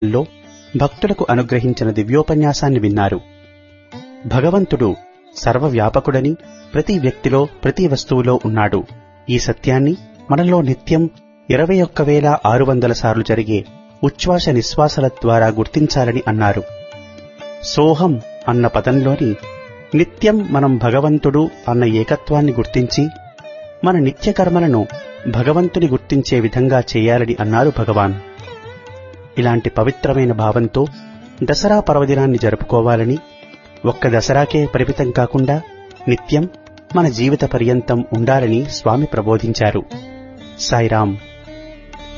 లో భక్తులకు అనుగ్రహించిన దివ్యోపన్యాసాన్ని విన్నారు భగవంతుడు సర్వవ్యాపకుడని ప్రతి వ్యక్తిలో ప్రతి వస్తువులో ఉన్నాడు ఈ సత్యాన్ని మనలో నిత్యం ఇరవై ఒక్క వేల ఆరు వందల సార్లు జరిగే ఉచ్ఛ్వాస నిశ్వాసల ద్వారా గుర్తించాలని అన్నారు సోహం అన్న పదంలోని నిత్యం మనం భగవంతుడు అన్న ఏకత్వాన్ని గుర్తించి మన నిత్య కర్మలను భగవంతుని గుర్తించే విధంగా చేయాలని అన్నారు భగవాన్ ఇలాంటి పవిత్రమైన భావంతో దసరా పర్వదినాన్ని జరుపుకోవాలని ఒక్క దసరాకే పరిమితం కాకుండా నిత్యం మన జీవిత పర్యంతం ఉండాలని స్వామి ప్రబోధించారు సాయిరాం